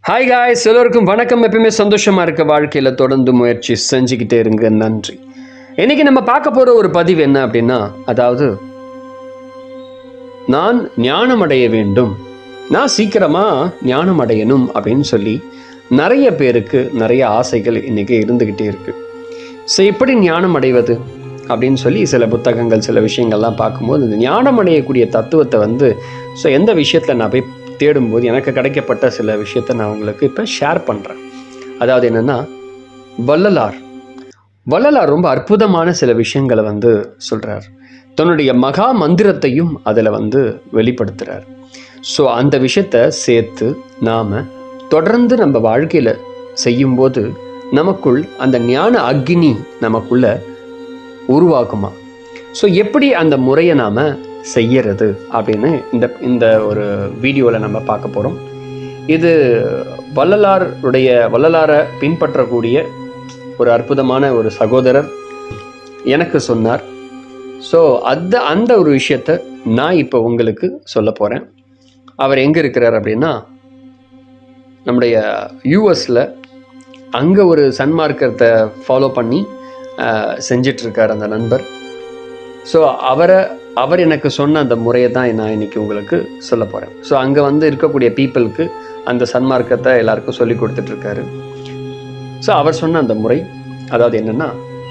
hi guys எல்லோருக்கும் வணக்கம் எப்பயுமே சந்தோஷமா இருக்க வாழ்க்கையில தொடர்ந்து முயற்சி செஞ்சுக்கிட்டே இருங்க நன்றி இன்னைக்கு நம்ம பார்க்க போற ஒரு பதிவு என்ன அப்படின்னா அதாவது நான் ஞானம் அடைய வேண்டும் நான் சீக்கிரமா ஞானம் அடையணும் அப்படின்னு சொல்லி நிறைய பேருக்கு நிறைய ஆசைகள் இன்னைக்கு இருந்துகிட்டே இருக்கு ஸோ எப்படி ஞானம் அடைவது அப்படின்னு சொல்லி சில புத்தகங்கள் சில விஷயங்கள்லாம் பார்க்கும்போது இந்த ஞானம் அடையக்கூடிய தத்துவத்தை வந்து ஸோ எந்த விஷயத்தில் நான் போய் தேடும்போது எனக்கு கிடைக்கப்பட்ட சில விஷயத்தை நான் உங்களுக்கு இப்போ ஷேர் பண்ணுறேன் அதாவது என்னென்னா வள்ளலார் வள்ளலார் ரொம்ப அற்புதமான சில விஷயங்களை வந்து சொல்கிறார் தன்னுடைய மகா மந்திரத்தையும் அதில் வந்து வெளிப்படுத்துகிறார் ஸோ அந்த விஷயத்தை சேர்த்து நாம் தொடர்ந்து நம்ம வாழ்க்கையில் செய்யும்போது நமக்குள் அந்த ஞான அக்னி நமக்குள்ள உருவாக்குமா ஸோ எப்படி அந்த முறையை நாம் செய்யறது அப்படின்னு இந்த இந்த ஒரு வீடியோவில் நம்ம பார்க்க போகிறோம் இது வள்ளலாருடைய வள்ளலாரை பின்பற்றக்கூடிய ஒரு அற்புதமான ஒரு சகோதரர் எனக்கு சொன்னார் ஸோ அந்த அந்த ஒரு விஷயத்த நான் இப்போ உங்களுக்கு சொல்ல போகிறேன் அவர் எங்கே இருக்கிறார் அப்படின்னா நம்முடைய யூஎஸில் அங்கே ஒரு சன்மார்க்கத்தை ஃபாலோ பண்ணி செஞ்சிட்ருக்கார் அந்த நண்பர் ஸோ அவரை அவர் எனக்கு சொன்ன அந்த முறையை தான் நான் இன்னைக்கு உங்களுக்கு சொல்ல போகிறேன் ஸோ அங்கே வந்து இருக்கக்கூடிய பீப்புளுக்கு அந்த சன்மார்க்கத்தை எல்லாருக்கும் சொல்லி கொடுத்துட்ருக்காரு ஸோ அவர் சொன்ன அந்த முறை அதாவது என்னென்னா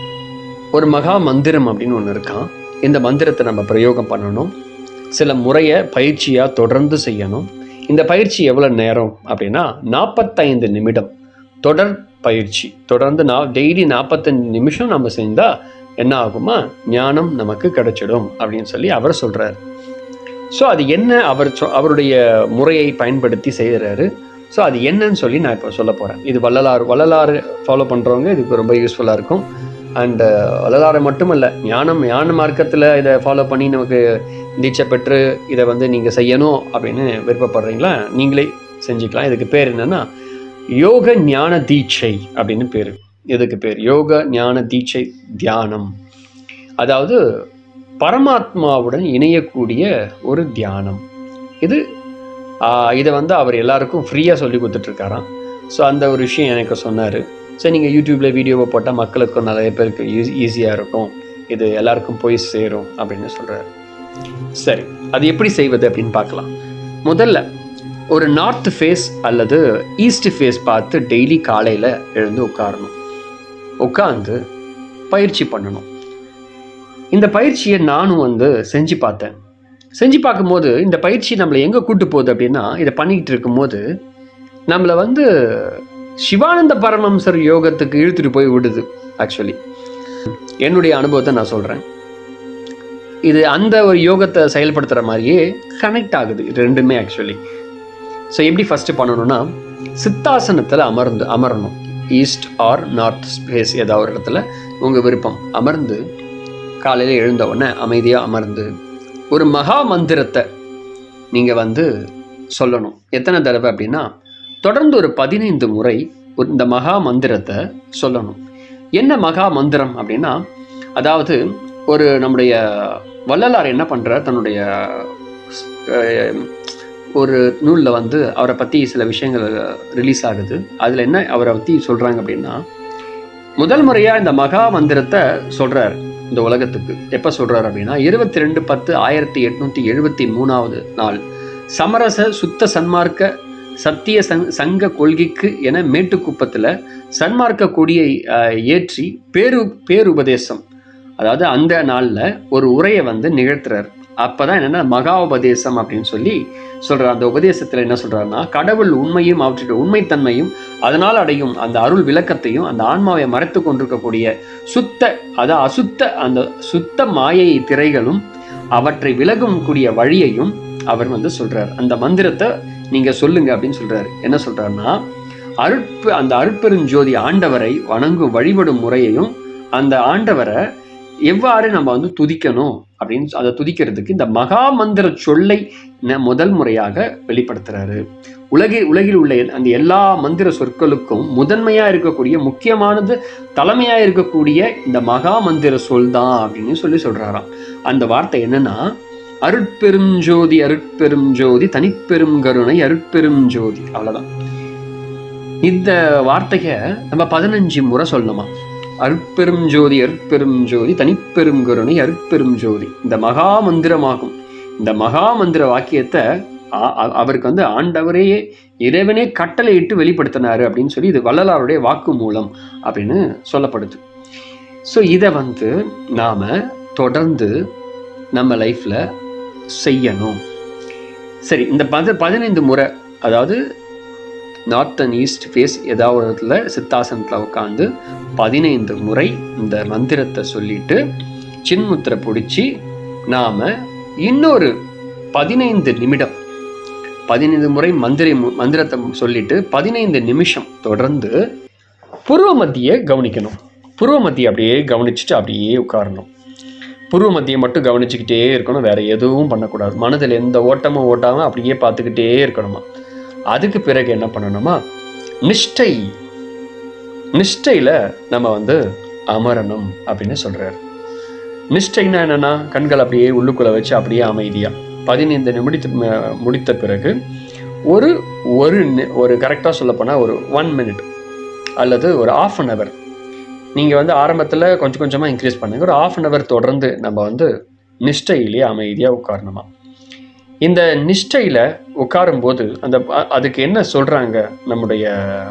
ஒரு மகா மந்திரம் அப்படின்னு ஒன்று இருக்கான் இந்த மந்திரத்தை நம்ம பிரயோகம் பண்ணணும் சில முறையை பயிற்சியாக தொடர்ந்து செய்யணும் இந்த பயிற்சி எவ்வளோ நேரம் அப்படின்னா நாற்பத்தைந்து நிமிடம் தொடர் பயிற்சி தொடர்ந்து நான் டெய்லி நாற்பத்தஞ்சு நிமிஷம் நம்ம செஞ்சால் என்ன ஆகுமா ஞானம் நமக்கு கிடைச்சிடும் அப்படின்னு சொல்லி அவர் சொல்கிறார் ஸோ அது என்ன அவர் சொ அவருடைய முறையை பயன்படுத்தி செய்கிறாரு ஸோ அது என்னன்னு சொல்லி நான் இப்போ சொல்ல போகிறேன் இது வள்ளலார் வள்ளலார் ஃபாலோ பண்ணுறவங்க இதுக்கு ரொம்ப யூஸ்ஃபுல்லாக இருக்கும் அண்டு வள்ளலாரை மட்டுமல்ல ஞானம் ஞான மார்க்கத்தில் இதை ஃபாலோ பண்ணி நமக்கு தீட்சை பெற்று இதை வந்து நீங்கள் செய்யணும் அப்படின்னு விருப்பப்படுறீங்களா நீங்களே செஞ்சுக்கலாம் இதுக்கு பேர் என்னென்னா யோக ஞான தீட்சை அப்படின்னு பேர் இதுக்கு பேர் யோக ஞான தீட்சை தியானம் அதாவது பரமாத்மாவுடன் இணையக்கூடிய ஒரு தியானம் இது இதை வந்து அவர் எல்லாருக்கும் ஃப்ரீயாக சொல்லி கொடுத்துட்ருக்காராம் ஸோ அந்த ஒரு விஷயம் எனக்கு சொன்னார் சரி நீங்கள் யூடியூப்பில் வீடியோவை போட்டால் மக்களுக்கும் நிறைய பேருக்கு ஈஸி ஈஸியாக இருக்கும் இது எல்லாருக்கும் போய் சேரும் அப்படின்னு சொல்கிறாரு சரி அது எப்படி செய்வது அப்படின்னு பார்க்கலாம் முதல்ல ஒரு நார்த் ஃபேஸ் அல்லது ஈஸ்ட் ஃபேஸ் பார்த்து டெய்லி காலையில் எழுந்து உட்காரணும் உட்காந்து பயிற்சி பண்ணணும் இந்த பயிற்சியை நானும் வந்து செஞ்சு பார்த்தேன் செஞ்சு பார்க்கும்போது இந்த பயிற்சி நம்மளை எங்கே கூட்டு போகுது அப்படின்னா இதை பண்ணிக்கிட்டு இருக்கும்போது நம்மளை வந்து சிவானந்த பரமம்சர் யோகத்துக்கு இழுத்துட்டு போய் விடுது ஆக்சுவலி என்னுடைய அனுபவத்தை நான் சொல்கிறேன் இது அந்த ஒரு யோகத்தை செயல்படுத்துகிற மாதிரியே கனெக்ட் ஆகுது இது ரெண்டுமே ஆக்சுவலி ஸோ எப்படி ஃபஸ்ட்டு பண்ணணும்னா சித்தாசனத்தில் அமர்ந்து அமரணும் ஈஸ்ட் ஆர் நார்த் ஸ்பேஸ் ஏதாவது ஒரு இடத்துல உங்கள் விருப்பம் அமர்ந்து காலையில் எழுந்த உடனே அமைதியாக அமர்ந்து ஒரு மகா மந்திரத்தை நீங்கள் வந்து சொல்லணும் எத்தனை தடவை அப்படின்னா தொடர்ந்து ஒரு பதினைந்து முறை இந்த மகா மந்திரத்தை சொல்லணும் என்ன மகா மந்திரம் அப்படின்னா அதாவது ஒரு நம்முடைய வள்ளலார் என்ன பண்ணுறார் தன்னுடைய ஒரு நூலில் வந்து அவரை பற்றி சில விஷயங்கள் ரிலீஸ் ஆகுது அதில் என்ன அவரை பற்றி சொல்கிறாங்க அப்படின்னா முதல் முறையாக இந்த மகா மந்திரத்தை சொல்கிறார் இந்த உலகத்துக்கு எப்போ சொல்கிறார் அப்படின்னா இருபத்தி ரெண்டு பத்து ஆயிரத்தி எட்நூற்றி எழுபத்தி மூணாவது நாள் சமரச சுத்த சன்மார்க்க சத்திய சங் சங்க கொள்கைக்கு என மேட்டுக்குப்பத்தில் சன்மார்க்க கொடியை ஏற்றி பேரு பேருபதேசம் அதாவது அந்த நாளில் ஒரு உரையை வந்து நிகழ்த்துறார் அப்போ தான் என்னென்னா மகா உபதேசம் அப்படின்னு சொல்லி சொல்கிறார் அந்த உபதேசத்தில் என்ன சொல்கிறாருன்னா கடவுள் உண்மையும் அவற்றுடைய உண்மைத்தன்மையும் அதனால் அடையும் அந்த அருள் விளக்கத்தையும் அந்த ஆன்மாவை மறைத்து கொண்டிருக்கக்கூடிய சுத்த அதாவது அசுத்த அந்த சுத்த மாயை திரைகளும் அவற்றை விலகும் கூடிய வழியையும் அவர் வந்து சொல்கிறார் அந்த மந்திரத்தை நீங்கள் சொல்லுங்க அப்படின்னு சொல்கிறாரு என்ன சொல்கிறாருன்னா அருட்பு அந்த அருட்பெருஞ்சோதி ஆண்டவரை வணங்கும் வழிபடும் முறையையும் அந்த ஆண்டவரை எவ்வாறு நம்ம வந்து துதிக்கணும் அப்படின்னு அதை துதிக்கிறதுக்கு இந்த மகா மந்திர சொல்லை முதல் முறையாக வெளிப்படுத்துறாரு உலகில் உலகில் உள்ள அந்த எல்லா மந்திர சொற்களுக்கும் முதன்மையா இருக்கக்கூடிய முக்கியமானது தலைமையா இருக்கக்கூடிய இந்த மகா மந்திர சொல் தான் அப்படின்னு சொல்லி சொல்றாராம் அந்த வார்த்தை என்னன்னா அருட்பெரும் ஜோதி அருட்பெரும் ஜோதி தனிப்பெரும் கருணை அருட்பெரும் ஜோதி அவ்வளவுதான் இந்த வார்த்தையை நம்ம பதினஞ்சு முறை சொல்லணுமா அருட்பெரும் ஜோதி அருட்பெரும் ஜோதி தனிப்பெரும் கருணை அருட்பெரும் ஜோதி இந்த மகா மந்திரமாகும் இந்த மகா மந்திர வாக்கியத்தை ஆ- அ- அவருக்கு வந்து ஆண்டவரே இறைவனே கட்டளையிட்டு வெளிப்படுத்தினாரு அப்படின்னு சொல்லி இது வள்ளலாருடைய வாக்கு மூலம் அப்படின்னு சொல்லப்படுது ஸோ இதை வந்து நாம் தொடர்ந்து நம்ம லைஃப்பில் செய்யணும் சரி இந்த பத பதினைந்து முறை அதாவது நார்த் அண்ட் ஈஸ்ட் ஃபேஸ் ஏதாவது ஒரு இடத்துல சித்தாசனத்தில் உட்காந்து பதினைந்து முறை இந்த மந்திரத்தை சொல்லிட்டு சின்முத்திரை பிடிச்சி நாம் இன்னொரு பதினைந்து நிமிடம் பதினைந்து முறை மந்திரை மந்திரத்தை சொல்லிட்டு பதினைந்து நிமிஷம் தொடர்ந்து புருவ மத்தியை கவனிக்கணும் புருவ மத்தியை அப்படியே கவனிச்சுட்டு அப்படியே உட்காரணும் புருவ மத்தியை மட்டும் கவனிச்சுக்கிட்டே இருக்கணும் வேற எதுவும் பண்ணக்கூடாது மனதில் எந்த ஓட்டமும் ஓட்டாமல் அப்படியே பார்த்துக்கிட்டே இருக்கணுமா அதுக்கு பிறகு என்ன பண்ணணுமா நிஷ்டை நிஷ்டையில் நம்ம வந்து அமரணும் அப்படின்னு சொல்றாரு நிஷ்டைன்னா என்னன்னா கண்கள் அப்படியே உள்ளுக்குள்ள வச்சு அப்படியே அமைதியா பதினைந்து நிமிடத்து ம- முடித்த பிறகு ஒரு ஒரு நி- ஒரு கரெக்டாக சொல்லப்போனால் ஒரு ஒன் மினிட் அல்லது ஒரு ஆஃப் அன் ஹவர் நீங்கள் வந்து ஆரம்பத்தில் கொஞ்சம் கொஞ்சமாக இன்க்ரீஸ் பண்ணுங்க ஒரு ஆஃப் அன் ஹவர் தொடர்ந்து நம்ம வந்து நிஷ்டையிலேயே அமைதியாக உட்காரணுமா இந்த நிஷ்டையில் உட்காரும்போது அந்த அ- அதுக்கு என்ன சொல்கிறாங்க நம்முடைய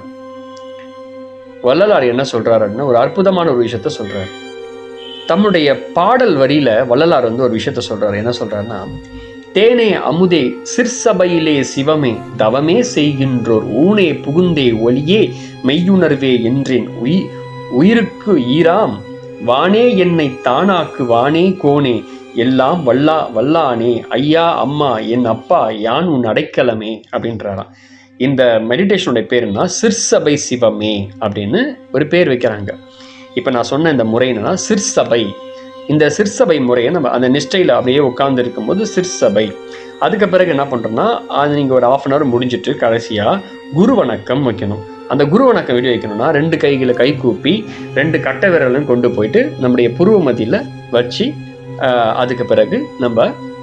வள்ளலார் என்ன சொல்கிறாருன்னா ஒரு அற்புதமான ஒரு விஷயத்த சொல்கிறார் தம்முடைய பாடல் வரியில வள்ளலார் வந்து ஒரு விஷயத்த சொல்றாரு என்ன சொல்றாருன்னா தேனே அமுதே சிற்சபையிலே சிவமே தவமே செய்கின்றோர் ஊனே புகுந்தே ஒளியே மெய்யுணர்வே என்றேன் உயி உயிருக்கு ஈராம் வானே என்னை தானாக்கு வானே கோனே எல்லாம் வல்லா வல்லானே ஐயா அம்மா என் அப்பா யான் உன் அடைக்கலமே அப்படின்றாராம் இந்த மெடிடேஷனுடைய பேருனா சிற்சபை சிவமே அப்படின்னு ஒரு பேர் வைக்கிறாங்க இப்போ நான் சொன்ன இந்த முறை என்னன்னா சிற்சபை இந்த சிற்சபை முறையை நம்ம அந்த நிஷ்டையில் அப்படியே உட்கார்ந்து இருக்கும்போது சிற்சபை அதுக்கு பிறகு என்ன பண்ணுறோம்னா அது நீங்கள் ஒரு ஆஃப் அன் ஹவர் முடிஞ்சிட்டு கடைசியாக குரு வணக்கம் வைக்கணும் அந்த குரு வணக்கம் எப்படி வைக்கணும்னா ரெண்டு கைகளை கை கூப்பி ரெண்டு கட்டை விரலும் கொண்டு போயிட்டு நம்முடைய புருவ மத்தியில் வச்சு ஆஹ், அதுக்கு பிறகு நம்ம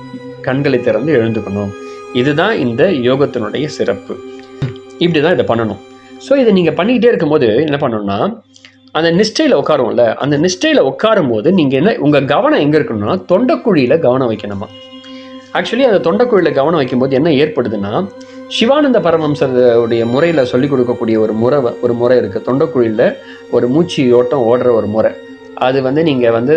கண்களை திறந்து எழுந்துக்கணும் இதுதான் இந்த யோகத்தினுடைய சிறப்பு இப்படி தான் இதை பண்ணணும் ஸோ இதை நீங்கள் பண்ணிக்கிட்டே இருக்கும்போது என்ன பண்ணணும்னா அந்த நிஷ்டையில் உட்காருவோம்ல அந்த நிஷ்டையில் உட்காரும் போது நீங்கள் என்ன உங்கள் கவனம் எங்கே இருக்கணும்னா தொண்டைக்குழியில் கவனம் வைக்கணுமா ஆக்சுவலி அந்த தொண்டைக்குழியில் கவனம் வைக்கும்போது என்ன ஏற்படுதுன்னா சிவானந்த பரமம்சருடைய முறையில் சொல்லிக் கொடுக்கக்கூடிய ஒரு முறை வ- ஒரு முறை இருக்குது தொண்டைக்குழியில் ஒரு மூச்சு ஓட்டம் ஓடுற ஒரு முறை அது வந்து நீங்கள் வந்து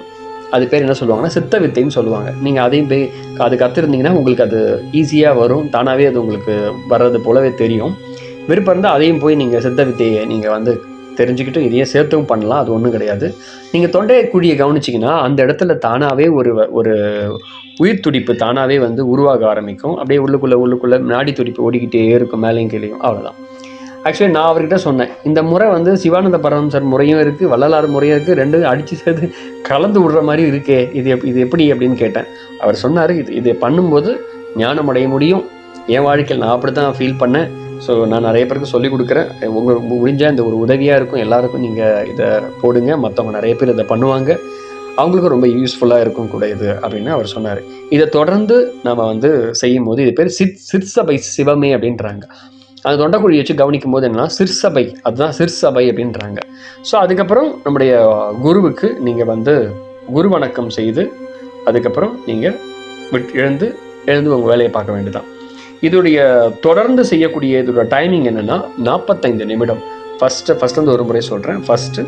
அது பேர் என்ன சொல்லுவாங்கன்னா சித்த வித்தைன்னு சொல்லுவாங்க நீங்கள் அதையும் போய் அது கற்றுருந்தீங்கன்னா உங்களுக்கு அது ஈஸியாக வரும் தானாகவே அது உங்களுக்கு வர்றது போலவே தெரியும் விருப்பம் இருந்தால் அதையும் போய் நீங்கள் சித்த வித்தையை நீங்கள் வந்து தெரிஞ்சுக்கிட்டு இதையே சேர்த்தும் பண்ணலாம் அது ஒன்றும் கிடையாது நீங்கள் தொண்டை குழியை கவனிச்சிங்கன்னா அந்த இடத்துல தானாகவே ஒரு வ- ஒரு உயிர் துடிப்பு தானாகவே வந்து உருவாக ஆரம்பிக்கும் அப்படியே உள்ளுக்குள்ளே உள்ளுக்குள்ளே நாடி துடிப்பு ஓடிக்கிட்டே இருக்கும் மேலேயும் கீழேயும் அவ்வளோதான் ஆக்சுவலி நான் அவர்கிட்ட சொன்னேன் இந்த முறை வந்து சிவானந்த பரமசர் முறையும் இருக்குது வள்ளலார் முறையும் இருக்குது ரெண்டும் அடித்து சேர்த்து கலந்து விடுற மாதிரி இருக்கே இது எப் இது எப்படி அப்படின்னு கேட்டேன் அவர் சொன்னார் இது இதை பண்ணும்போது ஞானம் அடைய முடியும் என் வாழ்க்கையில் நான் அப்படி தான் ஃபீல் பண்ணேன் ஸோ நான் நிறைய பேருக்கு சொல்லிக் கொடுக்குறேன் உங்களுக்கு முடிஞ்ச இந்த ஒரு உதவியாக இருக்கும் எல்லாருக்கும் நீங்கள் இதை போடுங்க மற்றவங்க நிறைய பேர் இதை பண்ணுவாங்க அவங்களுக்கும் ரொம்ப யூஸ்ஃபுல்லாக இருக்கும் கூட இது அப்படின்னு அவர் சொன்னார் இதை தொடர்ந்து நம்ம வந்து செய்யும் போது இது பேர் சித் சிற்சபை சிவமே அப்படின்றாங்க அந்த தொண்டைக்குழி வச்சு கவனிக்கும் போது என்னன்னா சிற்சபை அதுதான் சிற்சபை அப்படின்றாங்க ஸோ அதுக்கப்புறம் நம்முடைய குருவுக்கு நீங்கள் வந்து குரு வணக்கம் செய்து அதுக்கப்புறம் நீங்கள் விட் எழுந்து எழுந்து உங்கள் வேலையை பார்க்க வேண்டியதான் இதோடைய தொடர்ந்து செய்யக்கூடிய இதோட டைமிங் என்னன்னா நாற்பத்தைந்து நிமிடம் ஃபஸ்ட்டு ஃபஸ்ட் வந்து ஒரு முறை சொல்கிறேன் ஃபஸ்ட்டு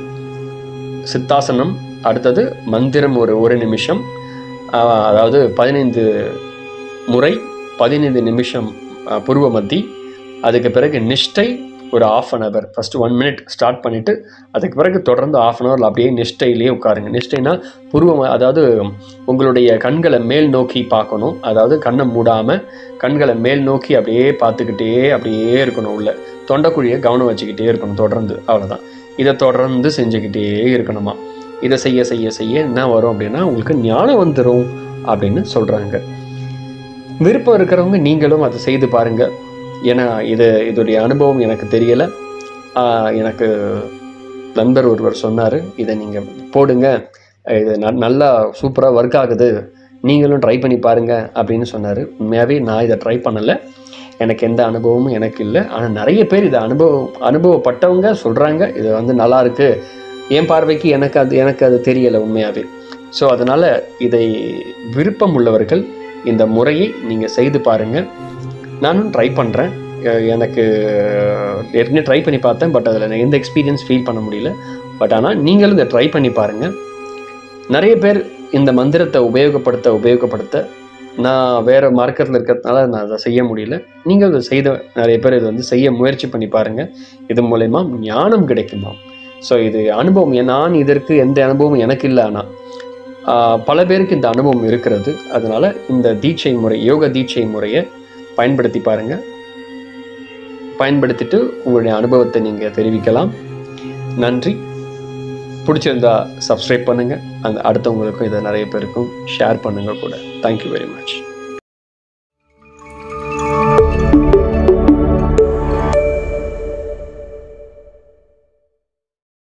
சித்தாசனம் அடுத்தது மந்திரம் ஒரு ஒரு நிமிஷம் ஆஹ், அதாவது பதினைந்து முறை பதினைந்து நிமிஷம் ஆஹ், புருவ மத்தி அதுக்கு பிறகு நிஷ்டை ஒரு half an hour first one minute start பண்ணிவிட்டு அதுக்கு பிறகு தொடர்ந்து ஆஃப் அன் ஹவரில் அப்படியே நிஷ்டையிலேயே உட்காருங்க நிஷ்டைனா புருவம் அதாவது உங்களுடைய கண்களை மேல் நோக்கி பார்க்கணும் அதாவது கண்ணை மூடாமல் கண்களை மேல் நோக்கி அப்படியே பார்த்துக்கிட்டே அப்படியே இருக்கணும் உள்ள தொண்டைக்குழியை கவனம் வச்சுக்கிட்டே இருக்கணும் தொடர்ந்து அவ்வளோதான் இதை தொடர்ந்து செஞ்சுக்கிட்டே இருக்கணுமா இதை செய்ய செய்ய செய்ய என்ன வரும் அப்படின்னா உங்களுக்கு ஞானம் வந்துடும் அப்படின்னு சொல்கிறாங்க விருப்பம் இருக்கிறவங்க நீங்களும் அதை செய்து பாருங்க ஏன்னா இது இதோடைய அனுபவம் எனக்கு தெரியலை எனக்கு நண்பர் ஒருவர் சொன்னார் இதை நீங்கள் போடுங்க இது ந- நல்லா சூப்பராக ஒர்க் ஆகுது நீங்களும் ட்ரை பண்ணி பாருங்க அப்படின்னு சொன்னார் உண்மையாகவே நான் இதை ட்ரை பண்ணலை எனக்கு எந்த அனுபவமும் எனக்கு இல்லை ஆனால் நிறைய பேர் இதை அனுபவம் அனுபவப்பட்டவங்க சொல்கிறாங்க இது வந்து நல்லா இருக்கு என் பார்வைக்கு எனக்கு அது எனக்கு அது தெரியலை உண்மையாகவே ஸோ அதனால் இதை விருப்பம் உள்ளவர்கள் இந்த முறையை நீங்கள் செய்து பாருங்கள் நானும் ட்ரை பண்ணுறேன் எனக்கு ஏற்கனவே ட்ரை பண்ணி பார்த்தேன் பட் அதில் எந்த எக்ஸ்பீரியன்ஸ் ஃபீல் பண்ண முடியல பட் ஆனால் நீங்களும் இதை ட்ரை பண்ணி பாருங்கள் நிறைய பேர் இந்த மந்திரத்தை உபயோகப்படுத்த உபயோகப்படுத்த நான் வேறு மார்க்கெட்டில் இருக்கிறதுனால நான் அதை செய்ய முடியல நீங்கள் இதை செய்த நிறைய பேர் இதை வந்து செய்ய முயற்சி பண்ணி பாருங்கள் இது மூலயமா ஞானம் கிடைக்குமா ஸோ இது அனுபவம் என் நான் இதற்கு எந்த அனுபவமும் எனக்கு இல்லை ஆனால் ஆஹ், பல பேருக்கு இந்த அனுபவம் இருக்கிறது அதனால் இந்த தீட்சை முறை யோக தீட்சை முறையை பயன்படுத்தி பாருங்கள் பயன்படுத்திட்டு உங்களுடைய அனுபவத்தை நீங்கள் தெரிவிக்கலாம் நன்றி பிடிச்சிருந்தா சப்ஸ்கிரைப் பண்ணுங்கள் அந்த அடுத்தவங்களுக்கும் இதை நிறைய பேருக்கும் ஷேர் பண்ணுங்கள் கூட தேங்க்யூ வெரி மச்